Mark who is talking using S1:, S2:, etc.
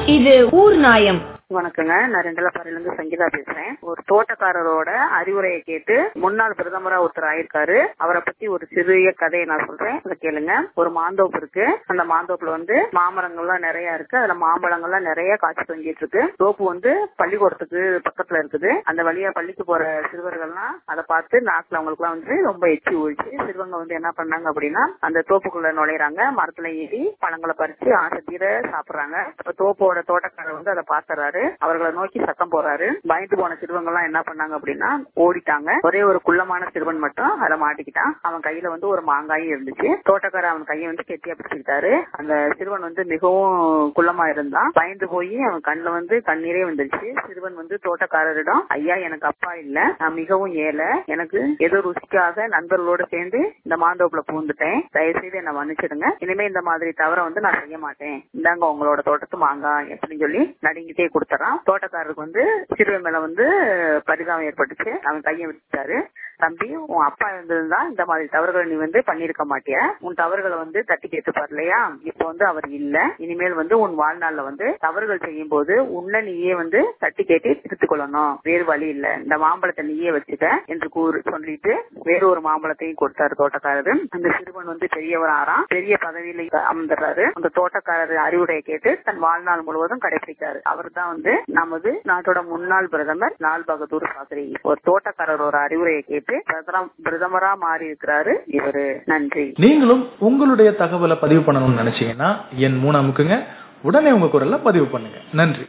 S1: இது ஊர் நாயம்
S2: வணக்கங்க நான் ரெண்டலப்பாறையில இருந்து சங்கீதா பேசுறேன் ஒரு தோட்டக்காரரோட அறிவுரையை கேட்டு முன்னாள் பிரதமரா ஒருத்தர் ஆயிருக்காரு அவரை பத்தி ஒரு சிறிய கதையை நான் சொல்றேன் அதை கேளுங்க ஒரு மாந்தோப்பு இருக்கு அந்த மாந்தோப்புல வந்து மாமரங்கள்லாம் நிறைய இருக்கு அதுல மாம்பழங்கள்லாம் நிறைய காய்ச்சி தொங்கிட்டு இருக்கு தோப்பு வந்து பள்ளிக்கூடத்துக்கு பக்கத்துல இருக்குது அந்த வழியா பள்ளிக்கு போற சிறுவர்கள்லாம் அதை பார்த்து நாக்குல அவங்களுக்கு எல்லாம் வந்து ரொம்ப எச்சி ஊழிச்சு சிறுவங்க வந்து என்ன பண்ணாங்க அப்படின்னா அந்த தோப்புக்குள்ள நுழையறாங்க மரத்துல ஏறி பழங்களை பறிச்சு ஆசை தீர சாப்பிடுறாங்க அப்ப தோப்போட தோட்டக்காரர் வந்து அதை பாத்துறாரு அவர்களை நோக்கி சத்தம் போறாரு பயந்து போன சிறுவங்க எல்லாம் என்ன பண்ணாங்க அப்படின்னா ஓடிட்டாங்க ஒரே ஒரு குள்ளமான சிறுவன் மட்டும் அதுல மாட்டிக்கிட்டான் அவன் கையில வந்து ஒரு மாங்காயும் இருந்துச்சு தோட்டக்காரர் அவன் கையை வந்து கெட்டியா பிடிச்சிக்கிட்டாரு அந்த சிறுவன் வந்து மிகவும் குள்ளமா இருந்தான் பயந்து போய் அவன் கண்ணுல வந்து கண்ணீரே வந்துருச்சு சிறுவன் வந்து தோட்டக்காரரிடம் ஐயா எனக்கு அப்பா இல்ல நான் மிகவும் ஏழை எனக்கு ஏதோ ருசிக்காக நண்பர்களோட சேர்ந்து இந்த மாந்தோப்புல பூந்துட்டேன் தயவு செய்து என்ன மன்னிச்சிடுங்க இனிமே இந்த மாதிரி தவிர வந்து நான் செய்ய மாட்டேன் இந்தாங்க உங்களோட தோட்டத்து மாங்காய் அப்படின்னு சொல்லி நடுங்கிட்டே கொடுத்துறான் தோட்டக்காரருக்கு வந்து சிறுவன் மேல வந்து பரிதாபம் ஏற்பட்டுச்சு அவன் கையை விட்டுட்டாரு தம்பி உன் அப்பா இருந்திருந்தா இந்த மாதிரி தவறுகளை நீ வந்து பண்ணிருக்க மாட்டிய உன் தவறுகளை வந்து தட்டி கேட்டுப்பார் இல்லையா இப்போ வந்து அவர் இல்ல இனிமேல் வந்து உன் வாழ்நாள்ல வந்து தவறுகள் செய்யும் போது உன்னை நீயே வந்து தட்டி கேட்டு திருத்திக் கொள்ளணும் வேறு வழி இல்ல இந்த மாம்பழத்தை நீயே வச்சுக்க என்று கூறு சொல்லிட்டு வேறு ஒரு மாம்பழத்தையும் கொடுத்தாரு தோட்டக்காரரு அந்த சிறுவன் வந்து பெரியவர் ஆறாம் பெரிய பதவியில அமர்ந்துறாரு அந்த தோட்டக்காரர் அறிவுரையை கேட்டு தன் வாழ்நாள் முழுவதும் கடைபிடிக்காரு அவர் தான் வந்து நமது நாட்டோட முன்னாள் பிரதமர் லால் பகதூர் சாஸ்திரி ஒரு தோட்டக்காரர் ஒரு அறிவுரையை கேட்டு பிரதமரா மாறி இருக்கிறாரு இவரு நன்றி
S3: நீங்களும் உங்களுடைய தகவலை பதிவு பண்ணணும்னு நினைச்சீங்கன்னா என் மூணு அமுக்குங்க உடனே உங்க குரல்ல பதிவு பண்ணுங்க நன்றி